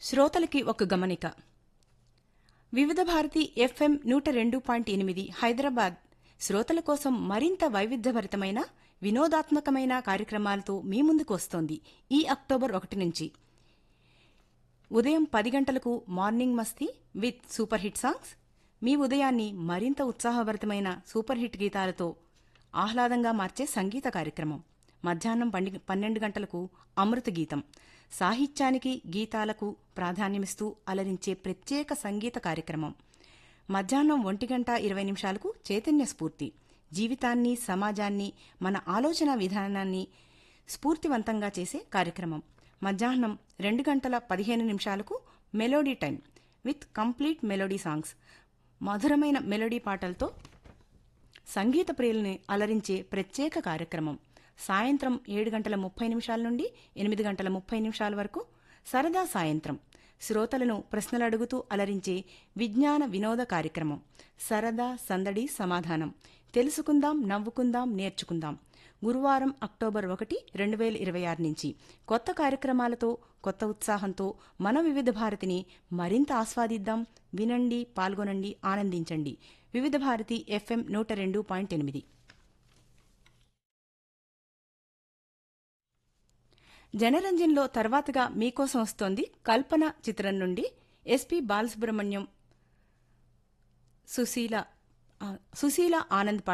శ్రోతలకి ఒక గమనిక వివిధ భారతి ఎఫ్ఎం నూట రెండు పాయింట్ ఎనిమిది హైదరాబాద్ శ్రోతల కోసం మరింత వైవిధ్యభరితమైన వినోదాత్మకమైన కార్యక్రమాలతో మీ ముందుకు వస్తోంది ఈ అక్టోబర్ ఒకటి నుంచి ఉదయం పది గంటలకు morning Masti with super hit songs మీ ఉదయాన్ని మరింత ఉత్సాహభరితమైన సూపర్ హిట్ గీతాలతో ఆహ్లాదంగా మార్చే సంగీత కార్యక్రమం మధ్యాహ్నం పండి- పన్నెండు గంటలకు అమృత గీతం సాహిత్యానికి గీతాలకు ప్రాధాన్యమిస్తూ అలరించే ప్రత్యేక సంగీత కార్యక్రమం మధ్యాహ్నం ఒంటి గంట ఇరవై నిమిషాలకు చైతన్య స్ఫూర్తి జీవితాన్ని సమాజాన్ని మన ఆలోచన విధానాన్ని స్ఫూర్తివంతంగా చేసే కార్యక్రమం మధ్యాహ్నం రెండు గంటల పదిహేను నిమిషాలకు melody time with complete melody songs మధురమైన మెలోడీ పాటలతో సంగీత ప్రియుల్ని అలరించే ప్రత్యేక కార్యక్రమం సాయంత్రం ఏడు గంటల ముప్పై నిమిషాల నుండి ఎనిమిది గంటల ముప్పై నిమిషాల వరకు సరదా సాయంత్రం శ్రోతలను ప్రశ్నలు అడుగుతూ అలరించే విజ్ఞాన వినోద కార్యక్రమం సరదా సందడి సమాధానం తెలుసుకుందాం నవ్వుకుందాం నేర్చుకుందాం గురువారం అక్టోబర్ ఒకటి రెండు వేల ఇరవై ఆరు నుంచి కొత్త కార్యక్రమాలతో కొత్త ఉత్సాహంతో మన వివిధ భారతిని మరింత ఆస్వాదిద్దాం వినండి పాల్గొనండి ఆనందించండి వివిధ భారతి ఎఫ్ఎం నూట రెండు పాయింట్ ఎనిమిది జనరంజన్లో తర్వాతగా మీకోసం వస్తోంది కల్పన చిత్రం నుండి ఎస్పి బాలసుబ్రహ్మణ్యం సుశీల ఆ, సుశీల ఆనంద్ పాడిన